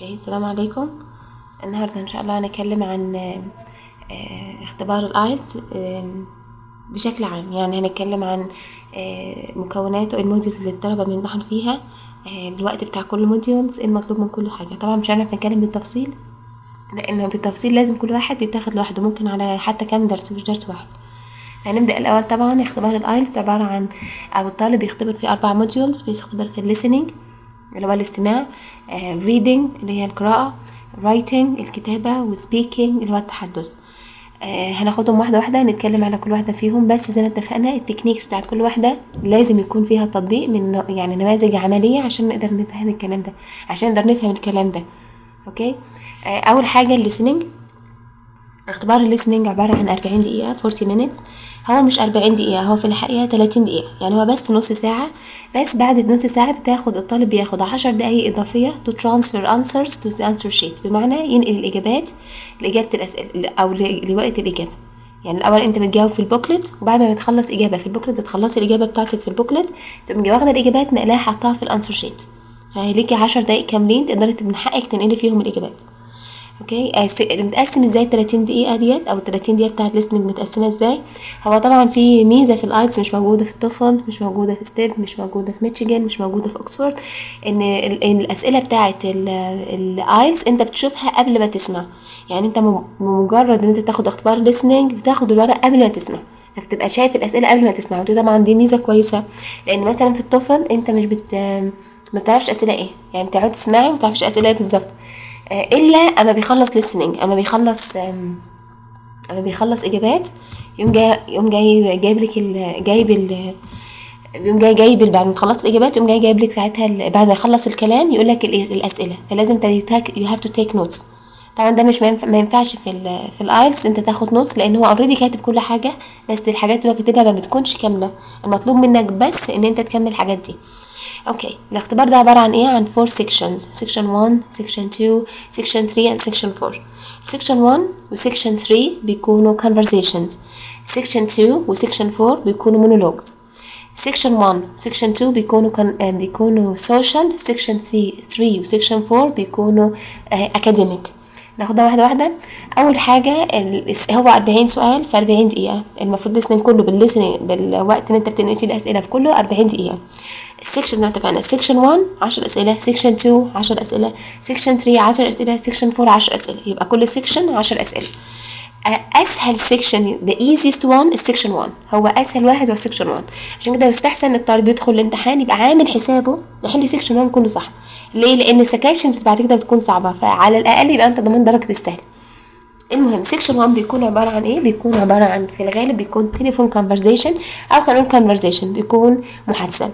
اوكي السلام عليكم النهاردة ان شاء الله هنتكلم عن آه، آه، اختبار الايلتس بشكل عام يعني هنتكلم عن آه، مكوناته الموديولز اللي الطلبة بيمتحنوا فيها آه، الوقت بتاع كل موديولز ايه المطلوب من كل حاجة طبعا مش هنعرف نتكلم بالتفصيل لانه بالتفصيل لازم كل واحد يتاخد لوحده ممكن على حتى كام درس مش درس واحد هنبدأ الأول طبعا اختبار الآيلتس عبارة عن أو الطالب بيختبر في أربع موديولز بيختبر في الليسننج اللي هو الاستماع آه reading اللي هي القراءة writing الكتابة و speaking اللي هو التحدث آه هناخدهم واحدة واحدة نتكلم على كل واحدة فيهم بس زي ما اتفقنا التكنيكس بتاعت كل واحدة لازم يكون فيها تطبيق من يعني نماذج عملية عشان نقدر نفهم الكلام ده عشان نقدر نفهم الكلام ده اوكي آه أول حاجة الليسننج اختبار الليسننج عبارة عن أربعين دقيقة 40 minutes هو مش أربعين دقيقة هو في الحقيقة تلاتين دقيقة يعني هو بس نص ساعة بس بعد النص ساعة بتاخد الطالب بياخد عشر دقايق إضافية to transfer answers to the answer sheet بمعنى ينقل الإجابات لإجابة الأسئلة أو ل- لورقة الإجابة يعني الأول أنت بتجاوب في البوكلت وبعد ما بتخلص إجابة في البوكلت بتخلصي الإجابة بتاعتك في البوكلت تقوم واخدة الإجابات نقلاها حطها في الأنسر شيت فليكي عشر دقايق كاملين تقدري من حقك تنقلي فيهم الإجابات اوكي آه، س- متقسم ازاي ال 30 دقيقة ديت او ال 30 دقيقة بتاعت listening متقسمة ازاي هو طبعا في ميزة في الايتس مش موجودة في الطفل مش موجودة في ستيب مش موجودة في ميشيغان مش موجودة في اوكسفورد ان ال- إن الاسئلة بتاعت الايلتس انت بتشوفها قبل ما تسمع يعني انت م- بمجرد ان انت تاخد اختبار listening بتاخد الورق قبل ما تسمع فبتبقى شايف الاسئله قبل ما تسمع ودي طبعا دي ميزه كويسه لان مثلا في الطفل انت مش بت ما بتعرفش اسئله ايه يعني بتقعد تسمعي وما بتعرفش اسئله ايه بالظبط آه، الا اما بيخلص listening اما بيخلص آم، اما بيخلص اجابات يقوم جاي يقوم جاي جايب لك ال- جايب ال يقوم جاي جايب ال- بعد ما تخلص الاجابات يقوم جاي جايب لك ساعتها ال- بعد ما يخلص الكلام يقول لك الاسئله فلازم يو هاف تو تيك نوتس طبعا ده مش ما ينفع- ما ينفعش في ال في الايلتس انت تاخد نوتس لان هو اوريدي كاتب كل حاجه بس الحاجات اللي هو كاتبها ما بتكونش كامله المطلوب منك بس ان انت تكمل الحاجات دي اوكي الاختبار ده عباره عن ايه عن 4 sections section 1 section 2 section 3 and section 4 section 1 و section 3 بيكونوا conversations section 2 و section 4 بيكونوا monologues section 1 section 2 بيكونوا كان آه، بيكونوا social section 3 3 و section 4 بيكونوا آه، academic ناخدها واحدة واحدة أول حاجة ال- هو 40 سؤال في 40 دقيقة المفروض listening كله بالlistening بالوقت اللي انت بتنقل فيه الأسئلة في كله 40 دقيقة السكشن زي ما اتفقنا سكشن 1 10 أسئلة سكشن 2 10 أسئلة سكشن 3 10 أسئلة سكشن 4 10 أسئلة يبقى كل سكشن 10 أسئلة اسهل سيكشن the easiest one السكشن 1 هو اسهل واحد هو السكشن 1 عشان كده يستحسن الطالب يدخل الامتحان يبقى عامل حسابه يحل سكشن 1 كله صح ليه لان السكاشنز بعد كده بتكون صعبه فعلى الاقل يبقى انت ضامن درجه السهل المهم سيكشن 1 بيكون عبارة عن ايه بيكون عبارة عن في الغالب بيكون تليفون conversation او خلينا نقول conversation بيكون محادثة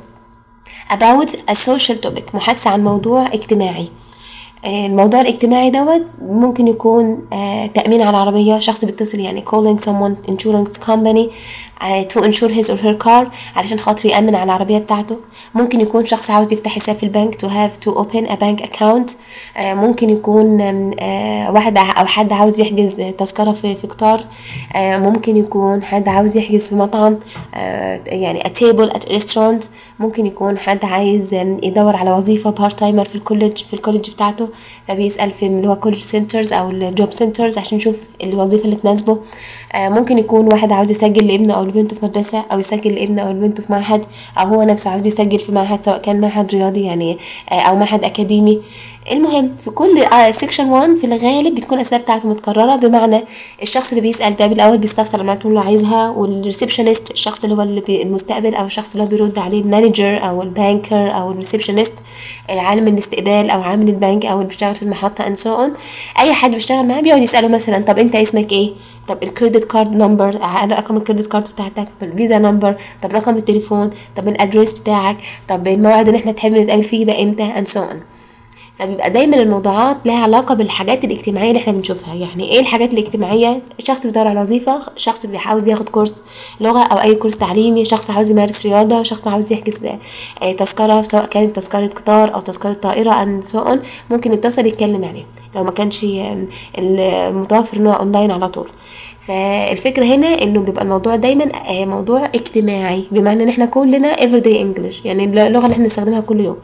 about a social topic محادثة عن موضوع اجتماعي آه، الموضوع الاجتماعي دوت ممكن يكون آه، تأمين على العربية شخص بيتصل يعني calling someone insurance company آه، to insure his or her car علشان خاطر يأمن على العربية بتاعته ممكن يكون شخص عاوز يفتح حساب في البنك to have to open a bank account آه، ممكن يكون آم، آه، واحد ع- أو حد عاوز يحجز تذكرة في في قطار آه، ممكن يكون حد عاوز يحجز في مطعم آه، يعني a table at restaurant ممكن يكون حد عايز آم، يدور على وظيفة بارت تايمر في الكوليدج في الكوليدج بتاعته فبيسأل في اللي هو كوليدج سنترز أو الجوب سنترز عشان يشوف الوظيفة اللي تناسبه آه، ممكن يكون واحد عاوز يسجل لابنه أو لبنته في مدرسة أو يسجل لابنه أو لبنته في معهد أو هو نفسه عاوز يسجل في معهد سواء كان معهد رياضي يعني آه، أو معهد أكاديمي المهم في كل سيكشن 1 في الغالب بتكون الأسئلة بتاعته متكررة بمعنى الشخص اللي بيسأل ده بالأول بيستفسر المعلومات اللي هو عايزها والريسبشنست الشخص اللي هو اللي بي المستقبل أو الشخص اللي هو بيرد عليه المانجر أو البانكر أو الريسبشنست العالم الاستقبال أو عامل البنك أو اللي بيشتغل في المحطة and so on أي حد بيشتغل معاه بيقعد يسأله مثلا طب أنت اسمك إيه؟ طب الكريدت كارد نمبر رقم الكريدت كارد بتاعتك طب الفيزا نمبر طب رقم التليفون طب الادريس بتاعك طب الموعد اللي احنا تحب نتقابل فيه يبقى امتى and so on فبيبقى دايما الموضوعات لها علاقة بالحاجات الاجتماعية اللي احنا بنشوفها يعني ايه الحاجات الاجتماعية شخص بيدور على وظيفة شخص عاوز ياخد كورس لغة او اي كورس تعليمي شخص عاوز يمارس رياضة شخص عاوز يحجز آه، تذكرة سواء كانت تذكرة قطار او تذكرة طائرة and so on ممكن يتصل يتكلم عليه لو ما كانش آه، المتوفر ان هو اونلاين على طول فالفكرة هنا انه بيبقى الموضوع دايما آه، موضوع اجتماعي بمعنى ان احنا كلنا everyday English يعني اللغة اللي احنا بنستخدمها كل يوم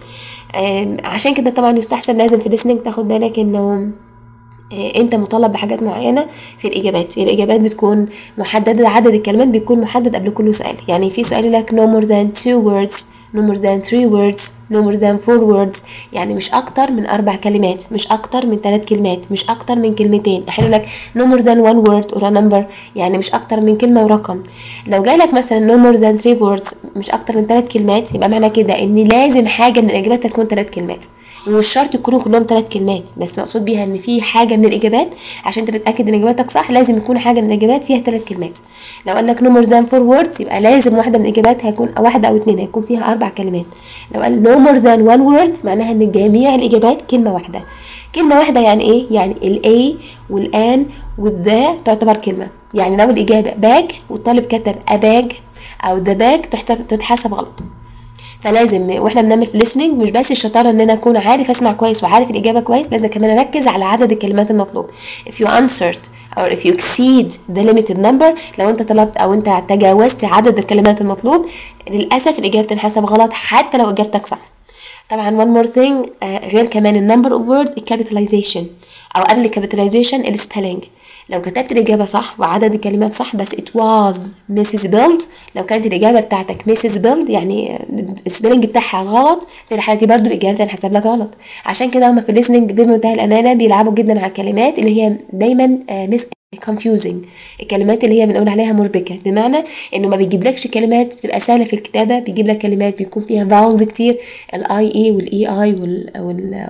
آم، عشان كده طبعا يستحسن لازم في الليسننج تاخد بالك انه آه، انت مطالب بحاجات معينه في الاجابات الاجابات بتكون محدده عدد الكلمات بيكون محدد قبل كل سؤال يعني في سؤال يقول لك no more than two words no more than three words no more than four words يعني مش اكتر من اربع كلمات مش اكتر من ثلاث كلمات مش اكتر من كلمتين احيانا يقول لك no more than one word or a number يعني مش اكتر من كلمه ورقم لو جالك مثلا no more than three words مش اكتر من ثلاث كلمات يبقى معنى كده ان لازم حاجه من الاجابات تكون ثلاث كلمات ومش شرط يكونوا كلهم ثلاث كلمات بس مقصود بيها ان في حاجه من الاجابات عشان انت تتاكد ان اجاباتك صح لازم يكون حاجه من الاجابات فيها ثلاث كلمات لو قال لك نو more than four words يبقى لازم واحده من الاجابات هيكون أو واحده او اتنين هيكون فيها اربع كلمات لو قال no more than one word معناها ان جميع الاجابات كلمه واحده كلمه واحده يعني ايه يعني الاي والان والذا تعتبر كلمه يعني لو الاجابه باج والطالب كتب اباج او ذا باج تتحسب غلط فلازم واحنا بنعمل في listening مش بس الشطاره ان انا اكون عارف اسمع كويس وعارف الاجابه كويس لازم كمان اركز على عدد الكلمات المطلوب if you answered or if you exceed the limited number لو انت طلبت او انت تجاوزت عدد الكلمات المطلوب للاسف الاجابه تنحسب غلط حتى لو اجابتك صح طبعا one more thing آه غير كمان ال number of words الكابيتاليزيشن او قبل الكابيتاليزيشن السبيلنج لو كتبت الإجابة صح وعدد الكلمات صح بس it was Mrs. Build لو كانت الإجابة بتاعتك Mrs. Build يعني السبيلنج بتاعها غلط في الحالة دي برضو الإجابة تنحسب لك غلط عشان كده هما في الليسننج بمنتهى الأمانة بيلعبوا جدا على الكلمات اللي هي دايما مس confusing الكلمات اللي هي بنقول عليها مربكة بمعنى انه ما بيجيبلكش كلمات بتبقى سهلة في الكتابة بيجيب لك كلمات بيكون فيها فاولز كتير الاي اي والاي اي وال وال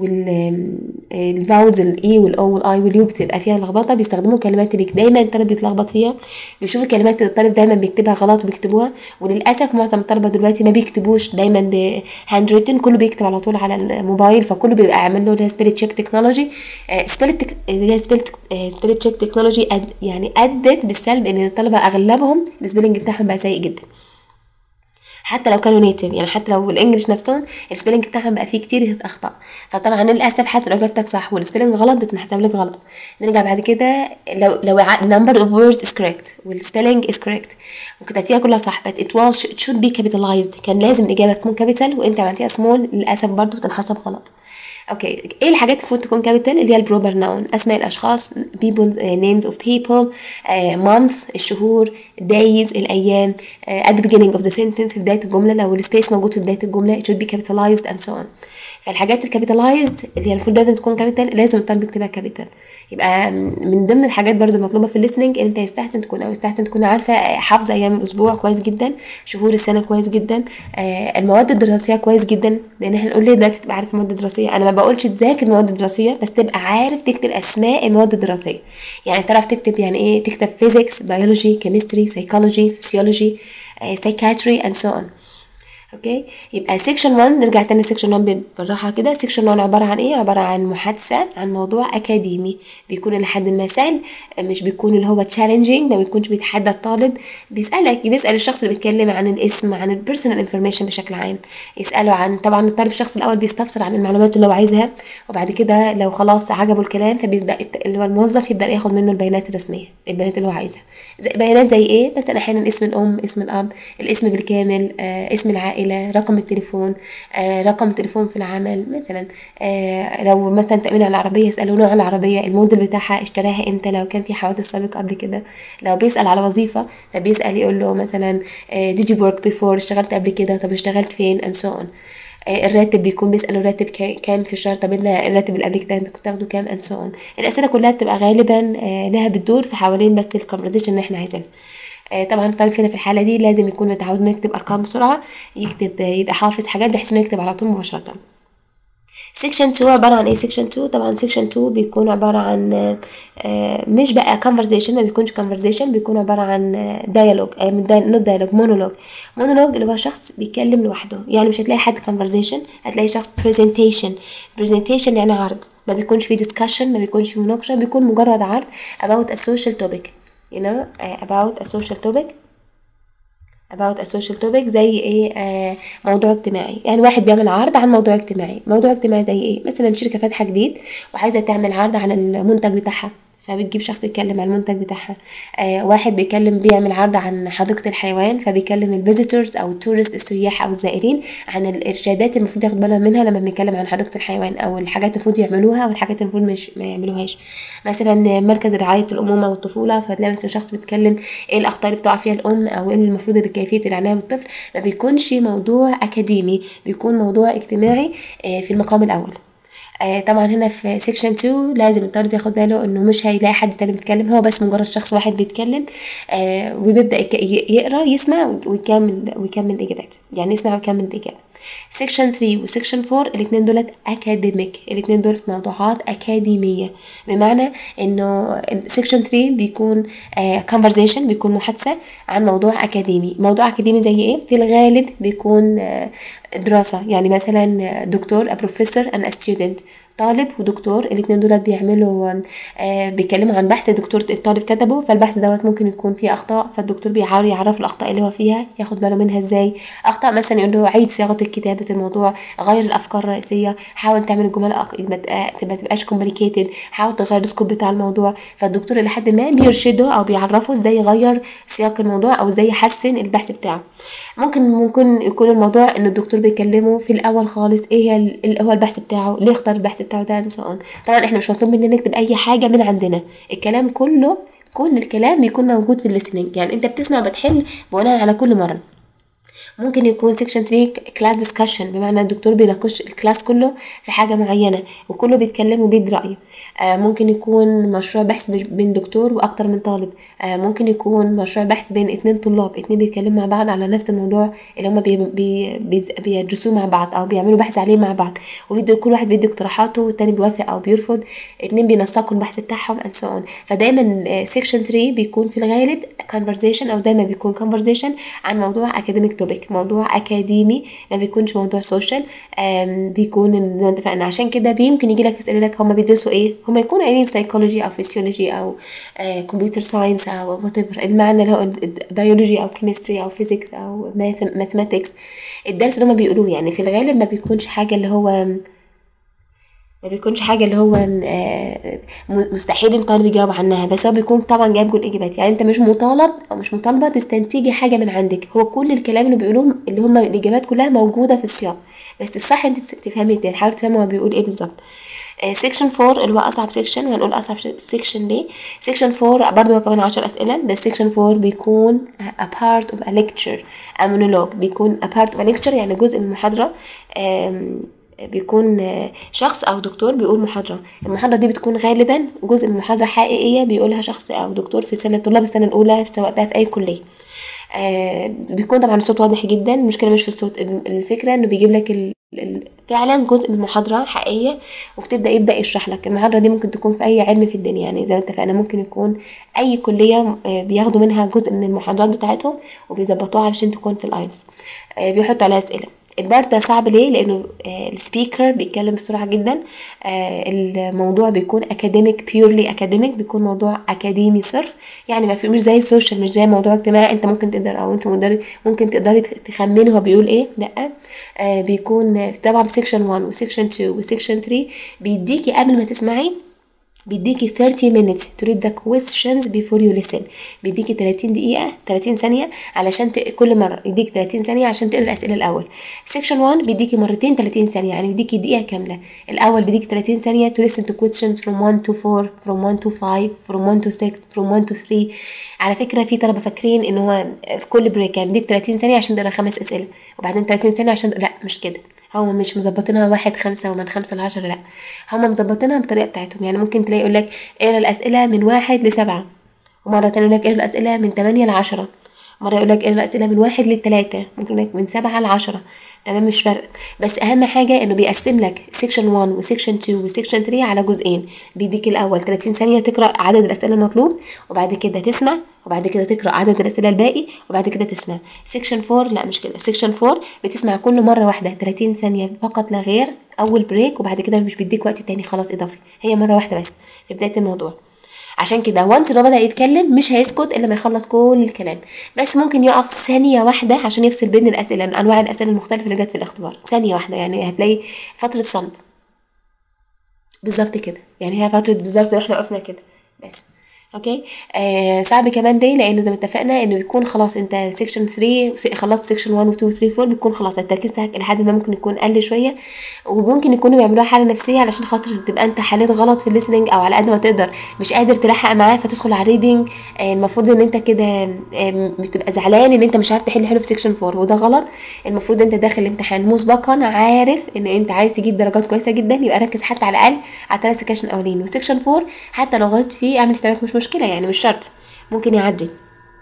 وال الفاولز الاي والاو والاي واليو بتبقى فيها لخبطة بيستخدموا كلمات اللي دايما الطالب بيتلخبط فيها بيشوفوا الكلمات اللي الطالب دايما بيكتبها غلط وبيكتبوها وللاسف معظم الطلبة دلوقتي ما بيكتبوش دايما بهاند ريتن كله بيكتب على طول على الموبايل فكله بيبقى عامل له سبيل تشيك تكنولوجي سبيل سبيل تشيك تكنولوجي أد يعني ادت بالسلب ان الطلبه اغلبهم السبيلنج بتاعهم بقى سيء جدا حتى لو كانوا نيتيف يعني حتى لو الانجليش نفسهم السبيلنج بتاعهم بقى فيه كتير اخطاء فطبعا للاسف حتى لو اجابتك صح والسبيلنج غلط بتنحسب لك غلط نرجع بعد كده لو لو number of words is correct والسبيلنج is correct وكتبتيها كلها صح but it was it should be capitalized كان لازم الاجابه تكون كابيتال وانت عملتيها سمول للاسف برضو بتنحسب غلط اوكي ايه الحاجات المفروض تكون كابيتال اللي هي البروبر ناون اسماء الاشخاص people's uh, names of people uh, month الشهور days الايام uh, at the beginning of the sentence في بدايه الجمله لو السبيس موجود في بدايه الجمله it should be capitalized and so on فالحاجات الكابيتالايزد اللي هي المفروض لازم تكون كابيتال لازم الطالب يكتبها كابيتال يبقى من ضمن الحاجات برضو المطلوبه في الليسننج ان انت يستحسن تكون او يستحسن تكون عارفه حافظه ايام الاسبوع كويس جدا شهور السنه كويس جدا المواد الدراسيه كويس جدا لان احنا نقول ليه دلوقتي تبقى عارف المواد الدراسيه انا ما بقولش تذاكر المواد الدراسيه بس تبقى عارف تكتب اسماء المواد الدراسيه يعني تعرف تكتب يعني ايه تكتب فيزيكس بيولوجي كيمستري سايكولوجي فسيولوجي سايكاتري اند سو اون اوكي يبقى سيكشن 1 نرجع تاني سيكشن 1 بالراحه كده سيكشن 1 عباره عن ايه عباره عن محادثه عن موضوع اكاديمي بيكون لحد ما سهل مش بيكون اللي هو تشالنجينج ما بيكونش بيتحدى الطالب بيسالك بيسال الشخص اللي بيتكلم عن الاسم عن البيرسونال انفورميشن بشكل عام يساله عن طبعا الطالب الشخص الاول بيستفسر عن المعلومات اللي هو عايزها وبعد كده لو خلاص عجبه الكلام فبيبدا اللي هو الموظف يبدا ياخد منه البيانات الرسميه البيانات اللي هو عايزها زي بيانات زي ايه مثلا احيانا اسم الام اسم الاب الاسم بالكامل آه اسم العائله العائلة رقم التليفون آه رقم تليفون في العمل مثلا آه لو مثلا تأمين على العربية يسألوا نوع العربية الموديل بتاعها اشتراها امتى لو كان في حوادث سابقة قبل كده لو بيسأل على وظيفة فبيسأل يقول له مثلا آه did you work before اشتغلت قبل كده طب اشتغلت فين and so on الراتب بيكون بيسألوا الراتب كام في الشهر طب الراتب اللي قبل كده انت كنت تاخده كام and so on الأسئلة كلها بتبقى غالبا لها بتدور في حوالين بس الكونفرزيشن اللي احنا عايزينها طبعا الطالب هنا في الحاله دي لازم يكون متعود انه يكتب ارقام بسرعه يكتب يبقى حافظ حاجات بحيث انه يكتب على طول مباشره سيكشن 2 عبارة عن ايه سيكشن 2 طبعا سيكشن 2 بيكون عبارة عن مش بقى conversation ما بيكونش conversation بيكون عبارة عن ديالوج نوت ديالوج مونولوج مونولوج اللي هو شخص بيتكلم لوحده يعني مش هتلاقي حد conversation هتلاقي شخص presentation presentation يعني عرض ما بيكونش فيه discussion ما بيكونش فيه مناقشة بيكون مجرد عرض about a social topic you know uh, about a social topic about a social topic زي ايه آه موضوع اجتماعي يعني واحد بيعمل عرض عن موضوع اجتماعي موضوع اجتماعي زي ايه مثلا شركة فاتحة جديد وعايزة تعمل عرض عن المنتج بتاعها فبتجيب شخص يتكلم عن المنتج بتاعها آه واحد بيتكلم بيعمل عرض عن حديقة الحيوان فبيكلم الفيزيتورز أو التورست السياح أو الزائرين عن الإرشادات المفروض ياخد بالهم منها لما بنتكلم عن حديقة الحيوان أو الحاجات المفروض يعملوها والحاجات المفروض مش ما يعملوهاش مثلا مركز رعاية الأمومة والطفولة فتلاقي مثلا شخص بيتكلم ايه الأخطاء اللي بتقع فيها الأم أو ايه المفروض كيفية العناية بالطفل ما بيكونش موضوع أكاديمي بيكون موضوع اجتماعي آه في المقام الأول آه طبعا هنا في سيكشن 2 لازم الطالب ياخد باله انه مش هيلاقي حد تاني بيتكلم هو بس مجرد شخص واحد بيتكلم آه وبيبدا يقرا يسمع ويكمل ويكمل الاجابات يعني يسمع ويكمل الاجابه سيكشن 3 وسيكشن 4 الاثنين دولت اكاديميك الاثنين دولت موضوعات اكاديميه بمعنى انه سيكشن 3 بيكون كونفرزيشن بيكون محادثه عن موضوع اكاديمي موضوع اكاديمي زي ايه في الغالب بيكون آه دراسه يعني مثلا دكتور بروفيسور ان ستودنت طالب ودكتور الاثنين دولت بيعملوا آه بيتكلموا عن بحث دكتور الطالب كتبه فالبحث دوت ممكن يكون فيه اخطاء فالدكتور بيحاول يعرف الاخطاء اللي هو فيها ياخد باله منها ازاي اخطاء مثلا يقول له عيد صياغه كتابه الموضوع غير الافكار الرئيسيه حاول تعمل الجمل ما تبقاش كومبليكيتد حاول تغير السكوب بتاع الموضوع فالدكتور لحد ما بيرشده او بيعرفه ازاي يغير سياق الموضوع او ازاي يحسن البحث بتاعه ممكن ممكن يكون الموضوع ان الدكتور بيكلمه في الاول خالص ايه هي هو البحث بتاعه ليه اختار البحث بتاعه ده سو طبعا احنا مش مطلوب مننا نكتب اي حاجه من عندنا الكلام كله كل الكلام بيكون موجود في الليسننج يعني انت بتسمع وبتحل بناء على كل مره ممكن يكون سيكشن 3 كلاس ديسكشن بمعنى الدكتور بيناقش الكلاس كله في حاجه معينه وكله بيتكلم وبيدي رايه آه ممكن يكون مشروع بحث بين دكتور واكتر من طالب آه ممكن يكون مشروع بحث بين اتنين طلاب اتنين بيتكلموا مع بعض على نفس الموضوع اللي هما بي بي بيدرسوه مع بعض او بيعملوا بحث عليه مع بعض وبيدوا كل واحد بيدي اقتراحاته والتاني بيوافق او بيرفض اتنين بينسقوا البحث بتاعهم and so on فدايما سيكشن 3 بيكون في الغالب conversation او دايما بيكون conversation عن موضوع academic topic موضوع اكاديمي ما بيكونش موضوع سوشيال بيكون زي ما اتفقنا عشان كده بيمكن يجي لك يسالوا لك هم بيدرسوا ايه هم يكونوا قايلين سايكولوجي او فيسيولوجي او كمبيوتر ساينس او وات المعنى اللي هو بيولوجي او كيمستري او فيزيكس او ماثماتكس الدرس اللي هم بيقولوه يعني في الغالب ما بيكونش حاجه اللي هو ما بيكونش حاجه اللي هو مستحيل الطالب يجاوب عنها بس هو بيكون طبعا جايب كل الاجابات يعني انت مش مطالب او مش مطالبه تستنتجي حاجه من عندك هو كل الكلام اللي بيقولوه اللي هم الاجابات كلها موجوده في السياق بس الصح انت تفهمي تاني حاول تفهمي هو بيقول ايه بالظبط سيكشن 4 اللي هو اصعب سيكشن وهنقول اصعب سيكشن ليه سيكشن 4 برضه هو كمان 10 اسئله بس سيكشن 4 بيكون a part of a lecture a monologue بيكون a part of a lecture يعني جزء من المحاضره بيكون شخص او دكتور بيقول محاضره المحاضره دي بتكون غالبا جزء من محاضره حقيقيه بيقولها شخص او دكتور في سنه طلاب السنه الاولى سواء بقى في اي كليه آه بيكون طبعا الصوت واضح جدا المشكله مش في الصوت الفكره انه بيجيب لك ال فعلا جزء من محاضرة حقيقية وبتبدأ يبدأ يشرح لك المحاضرة دي ممكن تكون في أي علم في الدنيا يعني زي ما اتفقنا ممكن يكون أي كلية بياخدوا منها جزء من المحاضرات بتاعتهم وبيظبطوها علشان تكون في الآيلتس بيحطوا عليها أسئلة البارت ده صعب ليه لانه السبيكر بيتكلم بسرعه جدا الموضوع بيكون اكاديميك بيورلي اكاديميك بيكون موضوع اكاديمي صرف يعني ما في مش زي السوشيال مش زي موضوع اجتماعي انت ممكن تقدر او انت مقدر ممكن تقدري تخمني هو بيقول ايه لا بيكون طبعا سيكشن 1 وسيكشن 2 وسيكشن 3 بيديكي قبل ما تسمعي بيديكي 30 minutes to read the questions before you listen بيديكي 30 دقيقة 30 ثانية علشان ت... كل مرة يديك 30 ثانية عشان تقرا الأسئلة الأول سيكشن 1 بيديكي مرتين 30 ثانية يعني بيديكي دقيقة كاملة الأول بيديكي 30 ثانية to listen to questions from 1 to 4 from 1 to 5 from 1 to 6 from 1 to 3 على فكرة في طلبة فاكرين إن هو في كل بريك يعني بيديك 30 ثانية عشان تقرا خمس أسئلة وبعدين 30 ثانية عشان لا مش كده هو مش مظبطينها واحد خمسة ومن خمسة لعشرة لأ هما مظبطينها بالطريقة بتاعتهم يعني ممكن تلاقي يقولك اقرا الأسئلة من واحد لسبعة ومرة تانية يقولك اقرا الأسئلة من تمانية لعشرة مرة يقولك اقرا الأسئلة من واحد لتلاتة ممكن يقولك من سبعة لعشرة تمام مش فرق بس أهم حاجة إنه بيقسم لك سيكشن 1 وسيكشن 2 وسيكشن 3 على جزئين بيديك الأول 30 ثانية تقرأ عدد الأسئلة المطلوب وبعد كده تسمع وبعد كده تقرا عدد الاسئله الباقي وبعد كده تسمع سيكشن 4 لا مش كده سيكشن 4 بتسمع كل مره واحده 30 ثانيه فقط لا غير اول بريك وبعد كده مش بيديك وقت تاني خلاص اضافي هي مره واحده بس في بدايه الموضوع عشان كده وانس هو بدا يتكلم مش هيسكت الا ما يخلص كل الكلام بس ممكن يقف ثانيه واحده عشان يفصل بين الاسئله انواع الاسئله المختلفه اللي جت في الاختبار ثانيه واحده يعني هتلاقي فتره صمت بالظبط كده يعني هي فتره بالظبط زي احنا وقفنا كده بس اوكي آه صعب كمان ليه لان زي ما اتفقنا انه بيكون خلاص انت سيكشن 3 خلصت سيكشن 1 و 2 و 3 4 بيكون خلاص التركيز بتاعك لحد ما ممكن يكون قل شويه وممكن يكونوا بيعملوها حاله نفسيه علشان خاطر تبقى انت حليت غلط في الليسننج او على قد ما تقدر مش قادر تلحق معاه فتدخل على الريدنج آه المفروض ان انت كده آه بتبقى زعلان ان انت مش عارف تحل حلو في سيكشن 4 وده غلط المفروض انت داخل الامتحان مسبقا عارف ان انت عايز تجيب درجات كويسه جدا يبقى ركز حتى على الاقل على ثلاث سكاشن الاولين وسيكشن 4 حتى لو غلطت فيه اعمل حسابك مش مشكله يعني مش شرط ممكن يعدي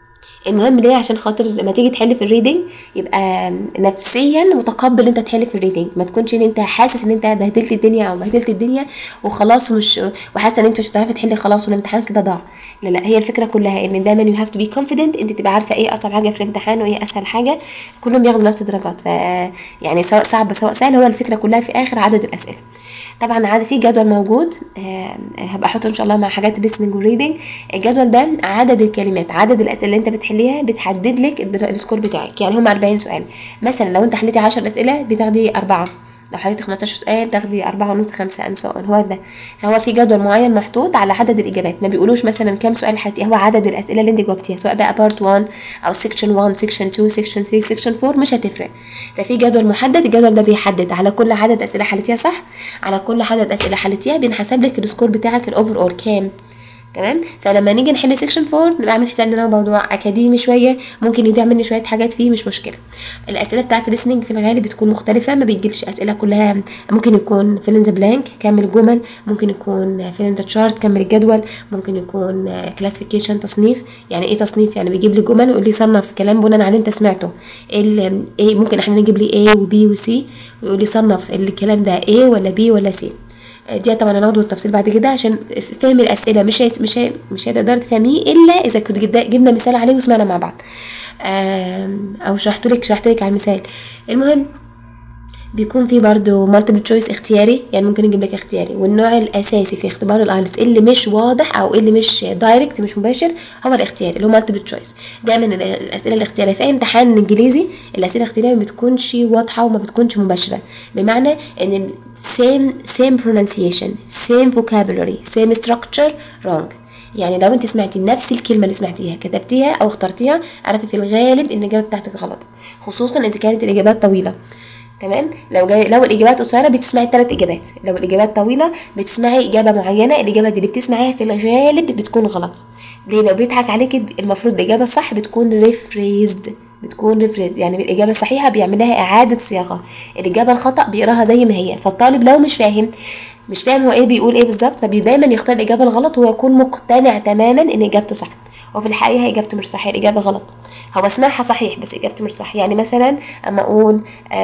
المهم ليه عشان خاطر لما تيجي تحل في الريدنج يبقى نفسيا متقبل انت تحل في الريدنج ما تكونش ان انت حاسس ان انت بهدلت الدنيا او بهدلت الدنيا وخلاص ومش وحاسه ان انت مش هتعرفي تحلي خلاص والامتحان كده ضاع لا لا هي الفكره كلها ان دايما يو هاف تو بي كونفيدنت انت تبقى عارفه ايه اصعب حاجه في الامتحان وايه اسهل حاجه كلهم بياخدوا نفس الدرجات ف يعني سواء صعب سواء سهل هو الفكره كلها في اخر عدد الاسئله طبعا عاد في جدول موجود آه هبقى احطه ان شاء الله مع حاجات الليسننج والريدنج الجدول ده عدد الكلمات عدد الاسئله اللي انت بتحليها بتحدد لك السكور بتاعك يعني هم 40 سؤال مثلا لو انت حليتي 10 اسئله بتاخدي أربعة لو حليتي 15 سؤال تاخدي أربعة ونص خمسة أند سو هو ده فهو في جدول معين محطوط على عدد الإجابات ما بيقولوش مثلا كام سؤال حتى هو عدد الأسئلة اللي أنت جاوبتيها سواء بقى بارت 1 أو سيكشن 1 سيكشن 2 سيكشن 3 سيكشن 4 مش هتفرق ففي جدول محدد الجدول ده بيحدد على كل عدد أسئلة حليتيها صح على كل عدد أسئلة حليتيها بينحسب لك السكور بتاعك الأوفر أول كام تمام فلما نيجي نحل سيكشن 4 نبقى عامل حساب ان هو موضوع اكاديمي شويه ممكن يضيع مني شويه حاجات فيه مش مشكله الاسئله بتاعت الليسننج في الغالب بتكون مختلفه ما بيجيبش اسئله كلها ممكن يكون فيل ذا بلانك كمل الجمل ممكن يكون فيل ذا تشارت كمل الجدول ممكن يكون كلاسيفيكيشن تصنيف يعني ايه تصنيف يعني بيجيب لي جمل ويقول لي صنف كلام بناء على اللي انت سمعته ايه ايه ممكن احنا نجيب لي A وB وC ويقول لي صنف الكلام ده A ولا B ولا C دي طبعا هناخده بالتفصيل بعد كده عشان فهم الاسئله مش هيت مش هي مش هتقدر تفهميه الا اذا كنت جبنا مثال عليه وسمعنا مع بعض او شرحت لك شرحت لك على المثال المهم بيكون في برضو مالتيبل تشويس اختياري يعني ممكن نجيب لك اختياري والنوع الاساسي في اختبار الايلتس اللي مش واضح او اللي مش دايركت مش مباشر هو الاختياري اللي هو مالتيبل تشويس دايما الاسئله الاختياريه في اي امتحان انجليزي الاسئله الاختياريه ما بتكونش واضحه وما بتكونش مباشره بمعنى ان same same pronunciation same vocabulary same structure wrong يعني لو انت سمعتي نفس الكلمه اللي سمعتيها كتبتيها او اخترتيها اعرفي في الغالب ان الاجابه بتاعتك غلط خصوصا اذا كانت الاجابات طويله تمام لو جاي لو الاجابات قصيره بتسمعي ثلاث اجابات لو الاجابات طويله بتسمعي اجابه معينه الاجابه دي اللي بتسمعيها في الغالب بتكون غلط ليه لو بيضحك عليكي المفروض الاجابه الصح بتكون ريفريزد بتكون ريفريز يعني الإجابة الصحيحة بيعمل لها إعادة صياغة الإجابة الخطأ بيقراها زي ما هي فالطالب لو مش فاهم مش فاهم هو إيه بيقول إيه بالظبط فدايما يختار الإجابة الغلط ويكون مقتنع تماما إن إجابته صح وفي الحقيقة إجابته مش صح الإجابة غلط هو سمعها صحيح بس إجابته مش صح يعني مثلا أما أقول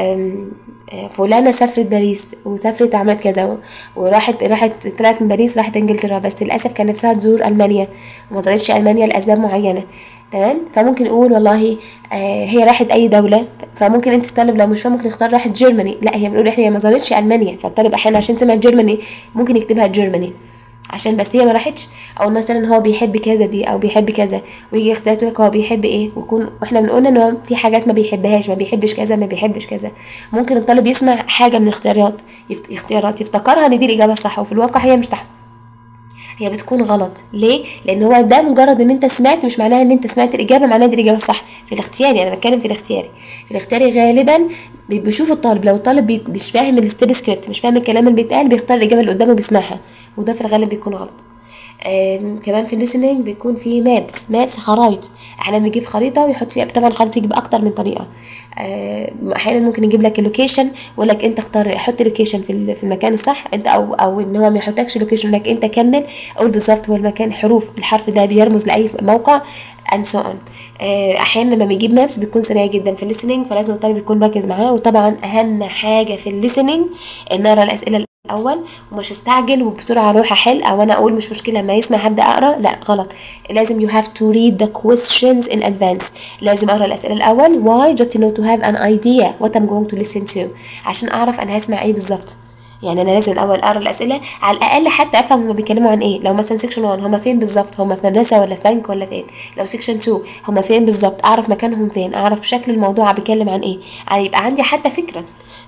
فلانة سافرت باريس وسافرت عملت كذا وراحت راحت طلعت من باريس راحت انجلترا بس للأسف كان نفسها تزور ألمانيا وما زارتش ألمانيا لأسباب معينة تمام فممكن نقول والله آه هي راحت اي دوله فممكن انت الطالب لو مش فاهم ممكن يختار راحت جيرماني لا هي بنقول احنا ما زارتش المانيا فالطالب احيانا عشان سمع جيرماني ممكن يكتبها جيرماني عشان بس هي ما راحتش او مثلا هو بيحب كذا دي او بيحب كذا ويجي يختار لك هو بيحب ايه ويكون واحنا بنقول ان هو في حاجات ما بيحبهاش ما بيحبش كذا ما بيحبش كذا ممكن الطالب يسمع حاجه من الاختيارات يفت... اختيارات يفتكرها ان دي الاجابه الصح وفي الواقع هي مش صح هي بتكون غلط ليه لان هو ده مجرد ان انت سمعت مش معناها ان انت سمعت الاجابه معناها دي الاجابه الصح في الاختياري انا بتكلم في الاختياري في الاختياري غالبا بيشوف الطالب لو الطالب مش فاهم الستيب سكريبت مش فاهم الكلام اللي بيتقال بيختار الاجابه اللي قدامه بيسمعها وده في الغالب بيكون غلط كمان في الليسننج بيكون في مابس مابس خرايط احنا بنجيب خريطه ويحط فيها طبعا الخريطه يجيب اكتر من طريقه احيانا ممكن يجيب لك اللوكيشن ويقول لك انت اختار حط لوكيشن في في المكان الصح انت او او ان هو ما يحطكش لوكيشن لك انت كمل قول بالظبط هو المكان حروف الحرف ده بيرمز لاي موقع and so on احيانا لما بيجيب مابس بيكون سريع جدا في الليسننج فلازم الطالب يكون مركز معاه وطبعا اهم حاجه في الليسننج ان نقرا الاسئله الاول ومش استعجل وبسرعه اروح احل او انا اقول مش مشكله ما يسمع هبدا اقرا لا غلط لازم you have to read the questions in advance لازم اقرا الاسئله الاول why just to know to have an idea what I'm going to listen to عشان اعرف انا هسمع ايه بالظبط يعني انا لازم الاول اقرا الاسئله على الاقل حتى افهم هما بيتكلموا عن ايه لو مثلا سيكشن 1 هما فين بالظبط هما في مدرسه ولا في بنك ولا فين لو سيكشن 2 هما فين بالظبط اعرف مكانهم فين اعرف شكل الموضوع بيتكلم عن ايه يعني يبقى عندي حتى فكره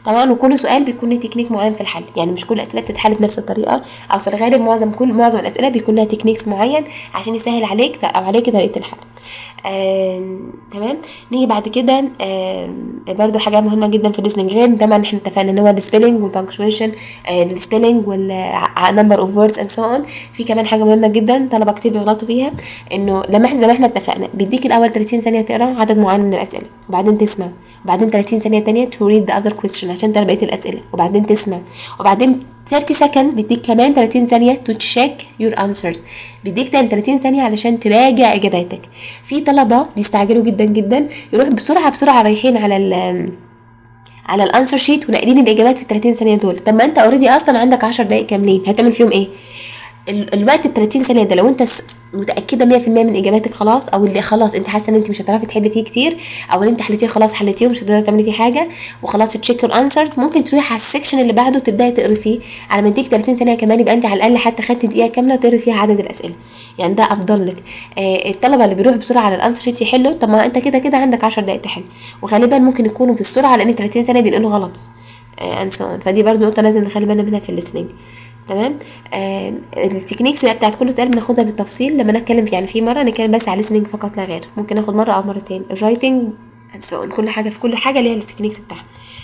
طبعا وكل سؤال بيكون له تكنيك معين في الحل يعني مش كل الاسئله بتتحل بنفس الطريقه او في الغالب معظم كل معظم الاسئله بيكون لها تكنيكس معين عشان يسهل عليك او عليك طريقه الحل آه، تمام نيجي بعد كده آه، برضو حاجه مهمه جدا في الليسننج غير طبعا احنا اتفقنا ان هو السبيلنج والبانكشويشن السبيلنج والنمبر اوف ووردز اند سو اون في كمان حاجه مهمه جدا طلبه كتير بيغلطوا فيها انه لما احنا زي ما احنا اتفقنا بيديك الاول 30 ثانيه تقرا عدد معين من الاسئله وبعدين تسمع وبعدين 30 ثانيه تانية to read the other question عشان تقرا بقيه الاسئله وبعدين تسمع وبعدين 30 seconds بيديك كمان 30 ثانية to check your answers بيديك تاني 30 ثانية علشان تراجع إجاباتك في طلبة بيستعجلوا جدا جدا يروح بسرعة بسرعة رايحين على ال على الانسر شيت وناقلين الاجابات في ال 30 ثانيه دول طب ما انت اوريدي اصلا عندك 10 دقائق كاملين هتعمل فيهم ايه ال- الوقت ال 30 ثانيه ده لو انت س- متاكده 100% من اجاباتك خلاص او اللي خلاص انت حاسه ان انت مش هتعرفي تحلي فيه كتير او اللي انت حليتيه خلاص حليتيه ومش هتقدري تعملي فيه حاجه وخلاص تشيك يور انسرز ممكن تروحي على السكشن اللي بعده تبداي تقري فيه على ما يديك 30 ثانيه كمان يبقى انت على الاقل حتى خدتي دقيقه كامله تقري فيها عدد الاسئله يعني ده افضل لك آه الطلبه اللي بيروحوا بسرعه على الانسر شيت يحلوا طب ما انت كده كده عندك 10 دقائق تحل وغالبا ممكن يكونوا في السرعه لان 30 ثانيه بينقلوا غلط اند سو فدي برضو نقطه لازم نخلي بالنا منها في الليسننج تمام آه التكنيكس بقى بتاعت كل سؤال بناخدها بالتفصيل لما نتكلم يعني في مره نتكلم بس على listening فقط لا غير ممكن ناخد مره او مرتين الرايتنج اند سو كل حاجه في كل حاجه ليها التكنيكس بتاعها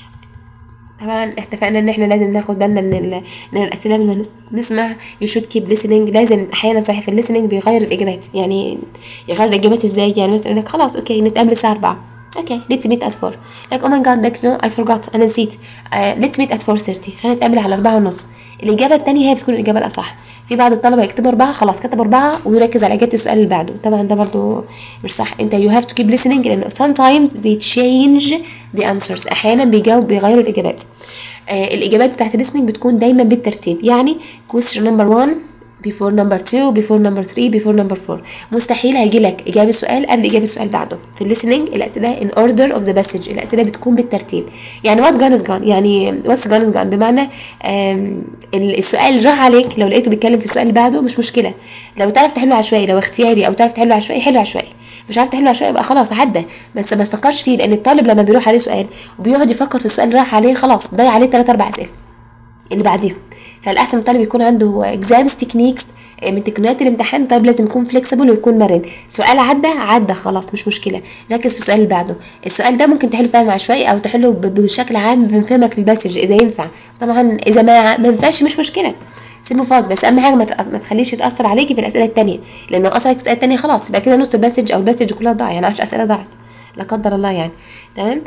طبعا اتفقنا ان احنا لازم ناخد بالنا من ال... من الاسئله لما نس- نسمع you should keep listening لازم احيانا صحيح في الليسننج بيغير الاجابات يعني يغير الاجابات ازاي يعني مثلا انك خلاص اوكي نتقابل الساعه 4 اوكي let's meet at 4 like oh my god like no I forgot انا نسيت uh, let's meet at 4:30 خلينا نتقابل على 4 ونص الاجابه الثانيه هي بتكون الاجابه الاصح في بعض الطلبه يكتبوا أربعة خلاص كتب أربعة ويركز على إجابة السؤال اللي بعده طبعا ده برضو مش صح أنت you have to keep listening لأنه sometimes they change the answers أحيانا بيجاوب بيغيروا الإجابات آه الإجابات بتاعت listening بتكون دايما بالترتيب يعني question number one before number two before number three before number four مستحيل هيجي لك إجابة سؤال قبل إجابة سؤال بعده في الليسننج الأسئلة in order of the passage الأسئلة بتكون بالترتيب يعني what gone is gone يعني what's gone is gone بمعنى آم، ال- السؤال اللي راح عليك لو لقيته بيتكلم في السؤال اللي بعده مش مشكلة لو تعرف تحله عشوائي لو اختياري أو تعرف تحله عشوائي حله عشوائي مش عارف تحله عشوائي يبقى خلاص عدى بس ما تفكرش فيه لأن الطالب لما بيروح عليه سؤال وبيقعد يفكر في السؤال اللي راح عليه خلاص ضيع عليه تلات أربع أسئلة اللي بعديهم فالاحسن الطالب يكون عنده اكزامز تكنيكس من تقنيات الامتحان طالب لازم يكون فليكسيبل ويكون مرن سؤال عدى عدى خلاص مش مشكله ركز في السؤال اللي بعده السؤال ده ممكن تحله فعلا عشوائي او تحله ب- بشكل عام من فهمك للباسج اذا ينفع طبعا اذا ما ما ينفعش مش مشكله سيبه فاضي بس اهم حاجه ما تأ- ما تخليش يتاثر عليكي في الاسئله التانية لانه اثر عليك في الاسئله التانية خلاص يبقى كده نص الباسج او الباسج كلها ضاع يعني 10 اسئله ضاعت لا قدر الله يعني تمام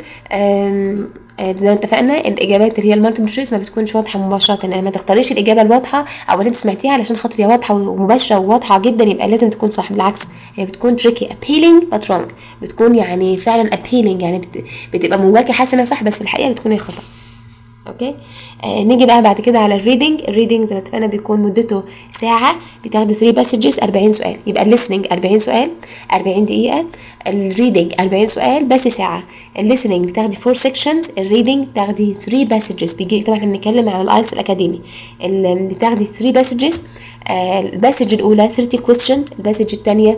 آم، آه، زي ما اتفقنا الاجابات اللي هي المالتيبل تشويس ما بتكونش واضحه مباشره يعني ما تختاريش الاجابه الواضحه او اللي انت سمعتيها علشان خاطر هي واضحه ومباشره وواضحه جدا يبقى لازم تكون صح بالعكس هي بتكون تريكي appealing but wrong بتكون يعني فعلا appealing يعني بت- بتبقى من جواكي حاسه انها صح بس في الحقيقه بتكون هي خطا اوكي آه نيجي بقى بعد كده على الريدنج الريدنج زي ما اتفقنا بيكون مدته ساعة بتاخدي 3 باسجز 40 سؤال يبقى الليسننج 40 سؤال 40 دقيقة الريدنج 40 سؤال بس ساعة الليسننج بتاخدي 4 سيكشنز الريدنج بتاخدي 3 باسجز بيجي طبعا احنا بنتكلم على الايلتس الاكاديمي ال- بتاخدي 3 باسجز آه الباسج الاولى 30 questions الباسج الثانية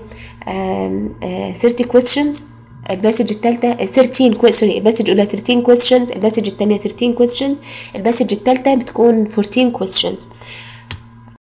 آه آه 30 questions الباسج الثالثة 13 كوي سوري الباسج الأولى 13 questions الباسج الثانية 13 questions الباسج الثالثة بتكون 14 questions